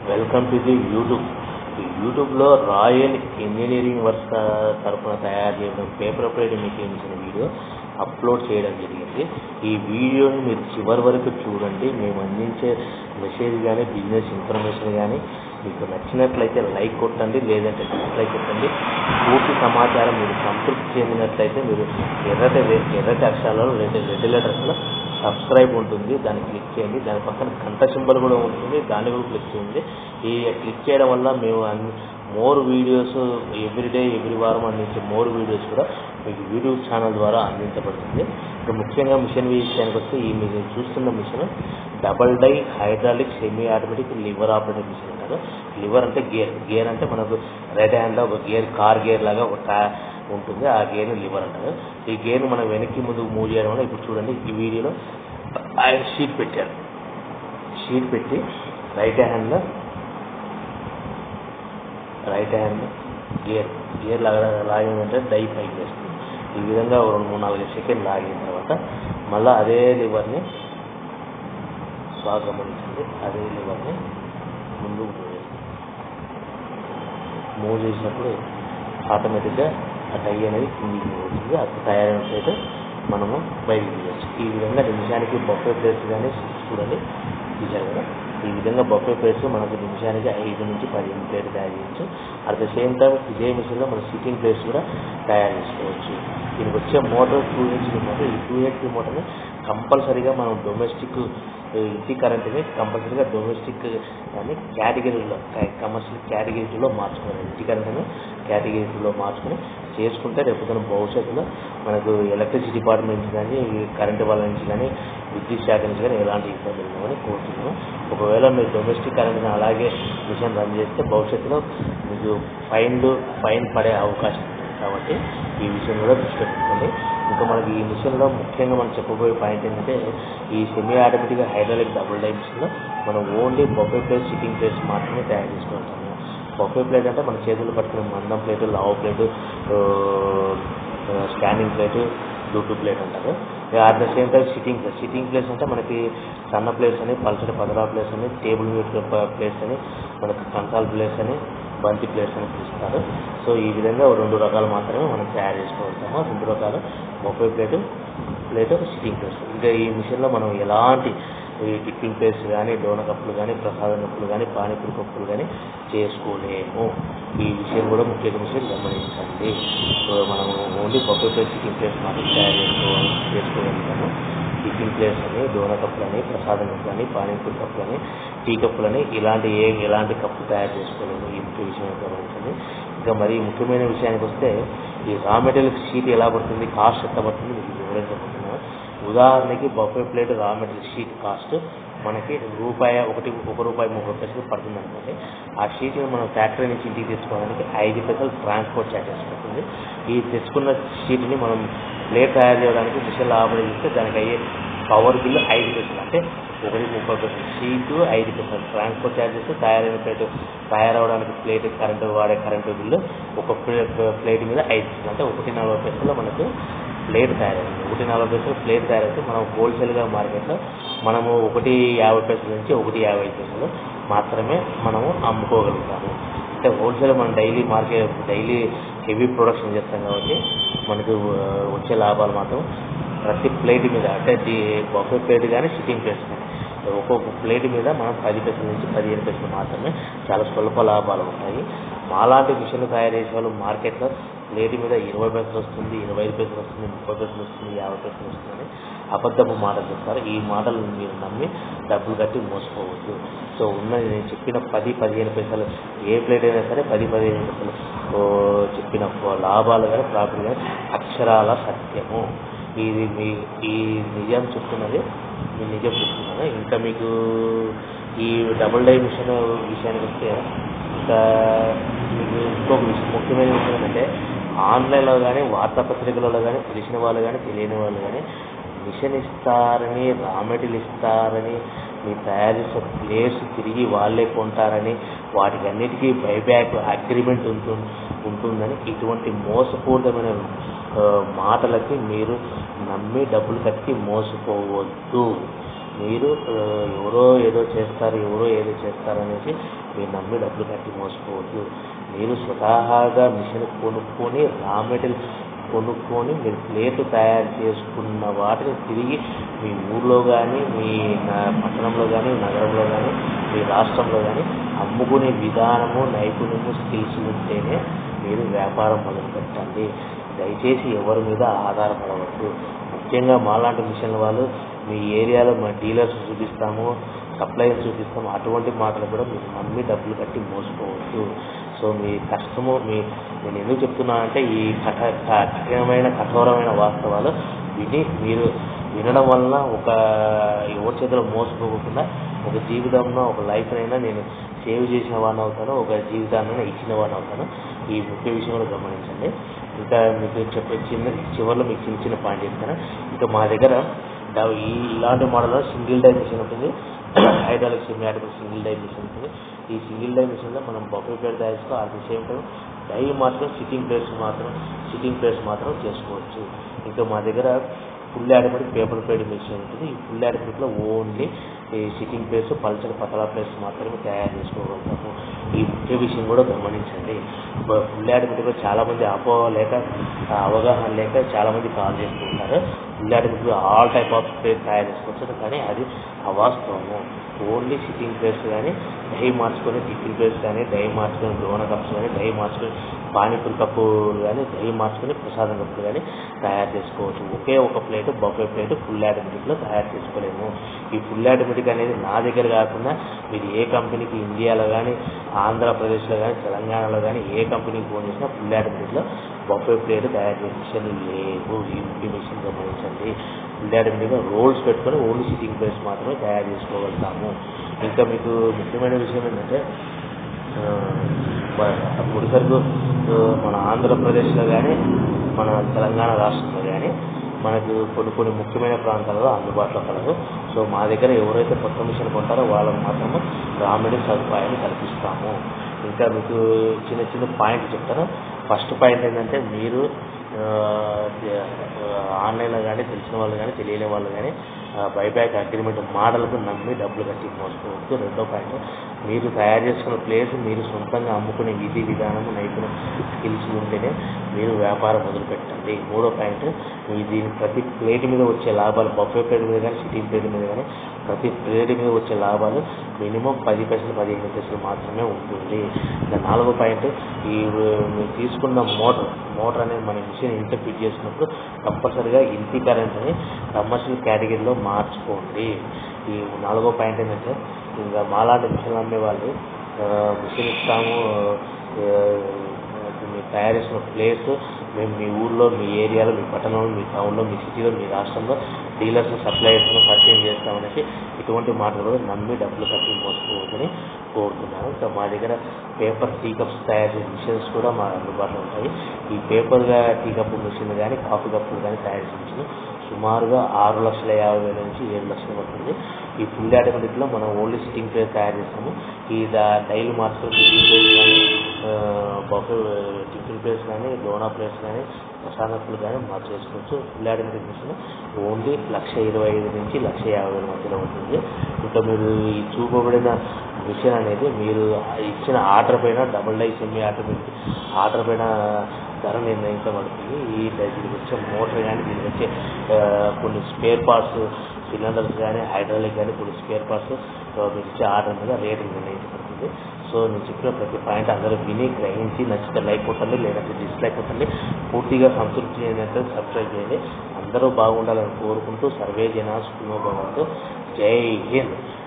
welcome to the YouTube ఈ యూట్యూబ్లో royal engineering works తరఫున తయారు చేయడం పేపర్ ప్లేట్ మెటీరియల్స్ అనే వీడియో అప్లోడ్ చేయడం జరిగింది ఈ వీడియోని మీరు చివరి వరకు చూడండి మేము అందించే మెసేజ్ కానీ బిజినెస్ ఇన్ఫర్మేషన్ కానీ మీకు నచ్చినట్లయితే లైక్ కొట్టండి లేదంటే డిస్లైక్ కొట్టండి పూర్తి సమాచారం మీరు సంతృప్తి చెందినట్లయితే మీరు ఎర్రటి ఎర్రటి అక్షరాలలో రెండు రెడ్ లెటర్స్లో సబ్స్క్రైబ్ ఉంటుంది దాన్ని క్లిక్ చేయండి దాని పక్కన గంట సింబల్ కూడా ఉంటుంది దాన్ని కూడా క్లిక్ చేయండి ఈ క్లిక్ చేయడం వల్ల మేము అన్ని మోర్ వీడియోస్ ఎవ్రీడే ఎవ్రీ వారం అందించే మోర్ వీడియోస్ కూడా మీకు యూట్యూబ్ ఛానల్ ద్వారా అందించబడుతుంది ఇక ముఖ్యంగా మిషన్ విషయానికి వస్తే ఈ మీరు చూస్తున్న machine double die hydraulic semi automatic lever operated machine అంటారు లివర్ అంటే గేర్ గేర్ అంటే మనకు రైట్ హ్యాండ్లో ఒక గేర్ కార్ గేర్ లాగా ఒక టా- ఉంటుంది ఆ గేర్ని లివర్ అంటారు ఈ గేర్ని మనం వెనక్కి ముందుకు మూవ్ చేయడం వల్ల ఇప్పుడు చూడండి ఈ వీడియోలో ఆయన షీట్ పెట్టారు షీట్ పెట్టి రైట్ హ్యాండ్లో రైట్ హ్యాండ్ గేర్ గేర్ లాగా లాగిందంటే డై పైకి వేస్తుంది ఈ విధంగా ఓ రెండు మూడు నాలుగు సెకండ్ లాగిన తర్వాత మళ్ళీ అదే లివర్ని బాగా గమనించండి అదే లివర్ని ముందుకు మూవ్ చేస్తుంది మూవ్ చేసినప్పుడు ఆటోమేటిక్గా ఆ డై అనేది కిందికి మూవ్ అవుతుంది అది తయారైనట్లయితే మనము బయటికి తీయచ్చు ఈ విధంగా నిమిషానికి బొఫే ప్లేట్స్ కానీ చూడండి తీసారు కదా ఈ విధంగా బొఫే ప్లేట్స్ మనకు నిమిషానికి ఐదు నుంచి పదిహేను ప్లేట్లు తయారు చేయొచ్చు అట్ ద సేమ్ టైం ఇదే మిషన్లో మన సిట్టింగ్ ప్లేట్స్ కూడా తయారు చేసుకోవచ్చు దీనికి వచ్చే మోటార్ టూ హెచ్పి మోటార్ ఈ టూ హెచ్పి మోటార్ని కంపల్సరీగా మనం డొమెస్టిక్ ఇంటి కరెంట్ని కంపల్సరీగా డొమెస్టిక్ కానీ కేటగిరీలో కమర్షియల్ కేటగిరీలో మార్చుకోవాలి ఇంటి కరెంట్ని కేటగిరీలో మార్చుకొని చేసుకుంటే రేపు పొద్దున భవిష్యత్తులో మనకు ఎలక్ట్రిసిటీ డిపార్ట్మెంట్ కానీ కరెంటు వాళ్ళ నుంచి కానీ విద్యుత్ శాఖ నుంచి కానీ ఎలాంటి ఇబ్బందులు ఉండవని కోరుతున్నాను ఒకవేళ మీరు డొమెస్టిక్ కరెంట్ని అలాగే మిషన్ రన్ చేస్తే భవిష్యత్తులో మీకు ఫైన్లు ఫైన్ పడే అవకాశం ఉంటుంది కాబట్టి ఈ విషయం కూడా దృష్టిలో పెట్టుకోండి ఇంకా మనకి ఈ మిషన్లో ముఖ్యంగా మనం చెప్పబోయే పాయింట్ ఏంటంటే ఈ సెమీ ఆటోమేటిక్గా హైడ్రాలిక్ డబుల్ డై మిషన్లో మనం only buffet plates sitting plates మాత్రమే తయారు చేసుకుంటాము బొఫే ప్లేట్ అంటే మన చేతులు పట్టుకునే మందం ప్లేటు లావు plate scanning plate bluetooth plate అంటారు at the same time sitting plates sitting plates అంటే మనకి సన్న ప్లేస్ అని పల్చటి పదరా ప్లేస్ అని టేబుల్ మీద ప్లేస్ అని మనకి కంకాల్ ప్లేస్ అని బంతి ప్లేట్స్ అని పిలుస్తారు సో ఈ విధంగా రెండు రకాలు మాత్రమే మనం తయారు చేసుకోగలుగుతాము రెండు రకాలు buffet plate plate sitting plates ఇంకా ఈ మిషన్లో మనం ఎలాంటి ఈ టిఫిన్ ప్లేస్ కానీ డోన కప్పులు కానీ ప్రసాదం కప్పులు కానీ పానీపూరి కప్పులు కానీ చేసుకోలేము ఈ విషయం కూడా ముఖ్య విషయం గమనించండి సో మనం only buffet plates sitting plates మాత్రం తయారు చేసుకోవాలి చేసుకోగలుగుతాము టిఫిన్ ప్లేస్ అని డోన కప్పులని ప్రసాదం కప్పులని పానీపూరి కప్పులని టీ కప్పులని ఇలాంటి ఏ ఎలాంటి కప్పు తయారు చేసుకోలేము ఈ ముఖ్య విషయం గమనించండి ఇంకా మరి ముఖ్యమైన విషయానికి వస్తే ఈ రా మెటీరియల్ షీట్ ఎలా పడుతుంది కాస్ట్ ఎంత పడుతుంది మీకు వివరించబోతున్నాను ఉదాహరణకి buffet plate raw material sheet cost మనకి రూపాయి ఒకటి ఒక రూపాయి ముప్పై పైసలు పడుతుంది అనుకోండి ఆ షీట్ని మనం ఫ్యాక్టరీ నుంచి ఇంటికి తెచ్చుకోవడానికి ఐదు పైసలు ట్రాన్స్పోర్ట్ ఛార్జెస్ పడుతుంది ఈ తెచ్చుకున్న షీట్ని మనం ప్లేట్ తయారు చేయడానికి మిషన్లో ఆపరేట్ చేస్తే దానికి అయ్యే పవర్ బిల్లు ఐదు పైసలు అంటే ఒకటి ముప్పై పైసలు షీటు ఐదు పైసలు ట్రాన్స్పోర్ట్ ఛార్జెస్ తయారైన ప్లేట్ తయారవడానికి ప్లేట్ కరెంటు వాడే కరెంటు బిల్లు ఒక ప్లేట్ మీద ఐదు పైసలు అంటే ఒకటి నలభై పైసలు మనకు ప్లేట్ తయారైంది ఒకటి నలభై పైసలు ప్లేట్ తయారైతే మనం హోల్సేల్గా మార్కెట్లో మనము ఒకటి యాభై పైసల నుంచి ఒకటి యాభై పైసలు మాత్రమే మనము అమ్ముకోగలుగుతాము అంటే హోల్సేల్ మనం daily market daily heavy production చేస్తాం కాబట్టి మనకు ఆ, వచ్చే లాభాలు మాత్రం ప్రతి ప్లేట్ మీద అంటే ది బొఫే ప్లేట్ కానీ సిట్టింగ్ ప్లేట్స్ కానీ ఒక్కొక్క ప్లేట్ మీద మనం పది పైసల నుంచి పదిహేను పైసలు మాత్రమే చాలా స్వల్ప లాభాలు ఉంటాయి మాలాంటి మిషన్లు తయారు చేసే వాళ్ళు మార్కెట్లో ప్లేట్ మీద ఇరవై పైసలు వస్తుంది ఇరవై ఐదు పైసలు వస్తుంది ముప్పై పైసలు వస్తుంది యాభై పైసలు వస్తుందని అబద్ధపు మాటలు చెప్తారు ఈ మాటలు మీరు నమ్మి డబ్బులు కట్టి మోసపోవద్దు సో ఉన్నది నేను చెప్పిన పది పదిహేను పైసలు ఏ ప్లేట్ అయినా సరే పది పదిహేను పైసలు ఓ చెప్పిన లాభాలు కానీ ప్రాఫిట్ కానీ అక్షరాల సత్యము ఇది మీ ఈ నిజం చెప్తున్నది మీ నిజం చెప్తున్నాను ఇంకా మీకు ఈ డబుల్ డై మిషన్ విషయానికి వస్తే ఇంకా మీకు ఇంకొక విషయం ముఖ్యమైన విషయం ఏంటంటే ఆన్లైన్లో కానీ వార్తాపత్రికలలో కానీ తెలిసిన వాళ్ళు కానీ తెలియని వాళ్ళు కానీ మిషన్ ఇస్తారని రా మెటీరియల్ ఇస్తారని మీ తయారు చేసే ప్లేస్ తిరిగి వాళ్ళే కొంటారని వాటికి అన్నిటికీ బైబ్యాక్ అగ్రిమెంట్ ఉంటుంది ఉంటుందని ఇటువంటి మోసపూరితమైన ఆ, మాటలకి మీరు నమ్మి డబ్బులు కట్టి మోసపోవద్దు మీరు ఆ, ఎవరో ఏదో చేస్తారు ఎవరో ఏదో చేస్తారు అనేసి మీరు నమ్మి డబ్బులు కట్టి మోసపోవద్దు మీరు స్వతహాగా మిషన్ కొనుక్కొని రా మెటీరియల్ కొనుక్కొని మీరు ప్లేట్ తయారు చేసుకున్న వాటిని తిరిగి మీ ఊర్లో కానీ మీ న- పట్టణంలో కానీ నగరంలో కానీ మీ రాష్ట్రంలో కానీ అమ్ముకునే విధానము నైపుణ్యము స్కిల్స్ ఉంటేనే మీరు వ్యాపారం మొదలు పెట్టండి దయచేసి ఎవరి మీద ఆధారపడవద్దు ముఖ్యంగా మాలాంటి మిషన్ల వాళ్ళు మీ ఏరియాలో మా డీలర్స్ చూపిస్తాము సప్లయర్స్ చూపిస్తాము అటువంటి మాటలు కూడా మీరు నమ్మి డబ్బులు కట్టి మోసపోవద్దు సో మీ కష్టము మీ నేను ఎందుకు చెప్తున్నానంటే ఈ కఠ క- కఠినమైన కఠోరమైన వాస్తవాలు విని మీరు వినడం వలన ఒక ఎవరి చేతిలో మోసపోకుండా ఒక జీవితంలో ఒక లైఫ్నైనా నేను సేవ్ చేసిన వాడిని అవుతాను ఒక జీవితాన్ని ఇచ్చిన వాడిని అవుతాను ఈ ముఖ్య విషయం కూడా గమనించండి ఇంకా మీకు చెప్పే చిన్న చివరిలో మీకు చిన్న చిన్న పాయింట్ చెప్తాను ఇంకా మా దగ్గర డా- ఈ ఇలాంటి మోడల్లో సింగిల్ డై మిషన్ ఉంటుంది hydraulic semi automatic single die machine ఉంటుంది ఈ సింగిల్ డై మిషన్లో మనం బఫే ప్లేట్ తయారు చేసుకో at the same time die మాత్రం సిట్టింగ్ ప్లేస్ మాత్రం సిట్టింగ్ ప్లేస్ మాత్రం చేసుకోవచ్చు ఇంకా మా దగ్గర full automatic paper plate machine ఉంటుంది ఈ ఫుల్ ఆటోమేటిక్లో ఓన్లీ ఈ సిట్టింగ్ ప్లేస్ పల్చని పతలా ప్లేస్ మాత్రమే తయారు చేసుకోగలుగుతాము ఈ ముఖ్య విషయం కూడా గమనించండి బ- ఫుల్ ఆటోమేటిక్లో చాలామంది అపోహ లేక ఆ, అవగాహన లేక చాలామంది కాల్ చేస్తుంటారు ఫుల్ ఆటోమేటిక్లో ఆల్ టైప్ ఆఫ్ ప్లేస్ తయారు చేసుకోవచ్చు కానీ అది అవాస్తవము ఓన్లీ సిట్టింగ్ ప్లేస్ కానీ డై మార్చుకొని టిఫిన్ ప్లేస్ కానీ డై మార్చుకొని డోన కప్స్ కానీ డై మార్చుకొని పానీపూరి కప్పులు కానీ డై మార్చుకొని ప్రసాదం కప్పులు కానీ తయారు చేసుకోవచ్చు ఒకే ఒక ప్లేట్ బఫే ప్లేట్ ఫుల్ ఆటోమేటిక్లో తయారు చేసుకోలేము ఈ ఫుల్ ఆటోమేటిక్ అనేది నా దగ్గర కాకుండా మీరు ఏ కంపెనీకి ఇండియాలో కానీ ఆంధ్రప్రదేశ్లో కానీ తెలంగాణలో కానీ ఏ కంపెనీకి ఫోన్ చేసినా ఫుల్ ఆటోమేటిక్లో బఫే ప్లేట్ తయారు చేసే మిషన్ లేవు ఈ ముఖ్య మిషన్ గమనించండి ఫుల్ ఆటోమేటిక్గా రోల్స్ పెట్టుకొని ఓన్లీ సిట్టింగ్ ప్లేస్ మాత్రమే తయారు చేసుకోగలుగుతాము ఇంకా మీకు ముఖ్యమైన విషయం ఏంటంటే ఆ, మ- ముడి సరుకు ఆ, మన ఆంధ్రప్రదేశ్లో కానీ మన తెలంగాణ రాష్ట్రంలో కానీ మనకు కొన్ని కొన్ని ముఖ్యమైన ప్రాంతాలలో అందుబాటులో కలదు సో మా దగ్గర ఎవరైతే కొత్త మిషన్ కొంటారో వాళ్ళకి మాత్రమే రా మెటీరియల్ సదుపాయాన్ని కల్పిస్తాము ఇంకా మీకు చిన్న చిన్న పాయింట్ చెప్తాను ఫస్ట్ పాయింట్ ఏంటంటే మీరు ఆ, ఆన్లైన్లో కానీ తెలిసిన వాళ్ళు కానీ తెలియని వాళ్ళు కానీ బైబ్యాక్ అగ్రిమెంట్ మోడల్కు నమ్మి డబ్బులు కట్టి మోసపోవద్దు రెండో పాయింట్ మీరు తయారు చేసుకున్న ప్లేస్ మీరు సొంతంగా అమ్ముకునే విధి విధానము నైపుణ్యం స్కిల్స్ ఉంటేనే మీరు వ్యాపారం మొదలు పెట్టండి మూడో పాయింట్ మీ దీని ప్రతి ప్లేట్ మీద వచ్చే లాభాలు బఫే ప్లేట్ మీద కానీ సిట్టింగ్ ప్లేట్ మీద కానీ ప్రతి ప్లేట్ మీద వచ్చే లాభాలు మినిమం పది పైసలు పదిహేను పైసలు మాత్రమే ఉంటుంది ఇంకా నాలుగో పాయింట్ ఈ మీరు తీసుకున్న మోటార్ మోటార్ అనేది మన మిషన్ ఇంట్లో ఫిట్ చేసినప్పుడు కంపల్సరీగా ఇంటి కరెంట్ అని కమర్షియల్ కేటగిరీలో మార్చుకోండి ఈ నాలుగో పాయింట్ ఏంటంటే ఇంకా మాలాంటి మిషన్లు అమ్మే వాళ్ళు ఆ, మిషన్ ఇస్తాము ఆ, మీరు తయారు చేసిన ప్లేస్ మేము మీ ఊర్లో మీ ఏరియాలో మీ పట్టణంలో మీ టౌన్లో మీ సిటీలో మీ రాష్ట్రంలో డీలర్స్ సప్లయర్స్ను పరిచయం చేస్తామనేసి ఇటువంటి మాటలు కూడా నమ్మి డబ్బులు కట్టి మోసపోవద్దని కోరుతున్నాను ఇంకా మా దగ్గర పేపర్ టీ కప్స్ తయారు చేసే మిషన్స్ కూడా మా అందుబాటులో ఉంటాయి ఈ పేపర్గా టీ కప్పు మిషన్ కానీ కాఫీ కప్పులు కానీ తయారు చేసే మిషన్ సుమారుగా ఆరు లక్షల యాభై వేల నుంచి ఏడు లక్షలు పడుతుంది ఈ ఫుల్ ఆటోమేటిక్లో మనం ఓన్లీ సిట్టింగ్ ప్లేస్ తయారు చేస్తాము ఈ దా డైలీ మార్చుకుని టిఫిన్ ప్లేస్ కానీ బఫే టిఫిన్ ప్లేస్ కానీ డోనా ప్లేస్ కానీ ప్రసాదకులు కానీ మార్పు చేసుకోవచ్చు ఫుల్ ఆటోమేటిక్ మిషన్ ఓన్లీ లక్ష ఇరవై ఐదు నుంచి లక్ష యాభై వేల మధ్యలో ఉంటుంది ఇంకా మీరు ఈ చూపబడిన మిషన్ అనేది మీరు ఇచ్చిన ఆర్డర్ పైన double die semi automatic order పైన ధర నిర్ణయించబడుతుంది ఈ దీనికి వచ్చే మోటార్ కానీ దీనికి వచ్చే ఆ, కొన్ని స్పేర్ పార్ట్స్ సిలిండర్స్ కానీ హైడ్రాలిక్ కానీ కొన్ని స్పేర్ పార్ట్స్ మీకు ఇచ్చే ఆర్డర్ మీద రేటు నిర్ణయించబడుతుంది సో నేను చెప్పిన ప్రతి పాయింట్ అందరూ విని గ్రహించి నచ్చితే లైక్ కొట్టండి లేదంటే డిస్లైక్ కొట్టండి పూర్తిగా సంతృప్తి చెందినట్టు సబ్స్క్రైబ్ చేయండి అందరూ బాగుండాలని కోరుకుంటూ సర్వే జనా సుఖినో భవంతు జై హింద్